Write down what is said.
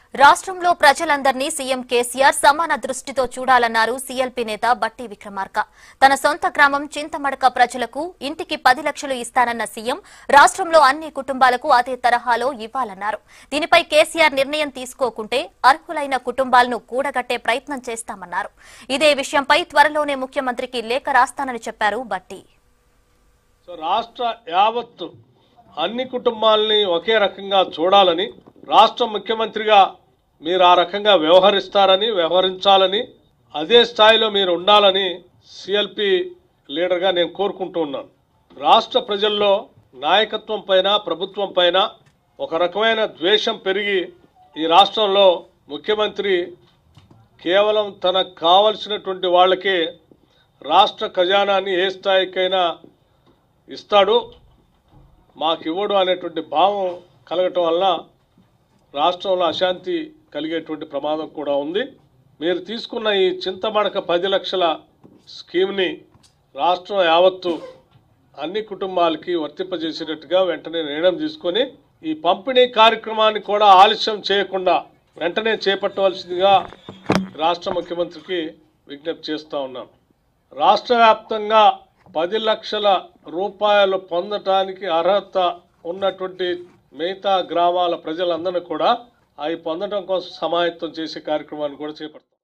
రాష్ట్రంలో ప్రజలందరినీ సీఎం కేసీఆర్ సమాన దృష్టితో చూడాలన్నారు సీఎల్పీ నేత బట్టి విక్రమార్క తన సొంత గ్రామం చింతమడక ప్రజలకు ఇంటికి పది లక్షలు ఇస్తానన్న సీఎం రాష్ట్రంలో అన్ని కుటుంబాలకు అదే తరహాలో ఇవ్వాలన్నారు దీనిపై కేసీఆర్ నిర్ణయం తీసుకోకుంటే అర్హులైన కుటుంబాలను కూడగట్టే ప్రయత్నం చేస్తామన్నారు ఇదే విషయంపై త్వరలోనే ముఖ్యమంత్రికి లేఖ రాస్తానని చెప్పారు బట్టి సో రాష్ట్ర యావత్తు అన్ని కుటుంబాలని ఒకే రకంగా చూడాలని రాష్ట్ర ముఖ్యమంత్రిగా మీరు ఆ రకంగా వ్యవహరిస్తారని వ్యవహరించాలని అదే స్థాయిలో మీరు ఉండాలని సిఎల్పి లీడర్గా నేను కోరుకుంటూ ఉన్నాను రాష్ట్ర ప్రజల్లో నాయకత్వం పైన ప్రభుత్వం పైన ఒక రకమైన ద్వేషం పెరిగి ఈ రాష్ట్రంలో ముఖ్యమంత్రి కేవలం తనకు కావలసినటువంటి వాళ్ళకే రాష్ట్ర ఖజానాన్ని ఏ స్థాయికైనా ఇస్తాడు మాకు ఇవ్వడు అనేటువంటి భావం కలగటం వల్ల రాష్ట్రంలో అశాంతి కలిగేటువంటి ప్రమాదం కూడా ఉంది మీరు తీసుకున్న ఈ చింతమడక పది లక్షల స్కీమ్ని రాష్ట్రం యావత్తు అన్ని కుటుంబాలకి వర్తింపజేసేటట్టుగా వెంటనే నిర్ణయం తీసుకొని ఈ పంపిణీ కార్యక్రమాన్ని కూడా ఆలస్యం చేయకుండా వెంటనే చేపట్టవలసిందిగా రాష్ట్ర ముఖ్యమంత్రికి విజ్ఞప్తి చేస్తూ ఉన్నాను రాష్ట్ర వ్యాప్తంగా పది లక్షల రూపాయలు పొందటానికి అర్హత ఉన్నటువంటి మిగతా గ్రామాల ప్రజలందరినీ కూడా అవి పొందడం కోసం సమాయత్తం చేసే కార్యక్రమాన్ని కూడా చేపడతాం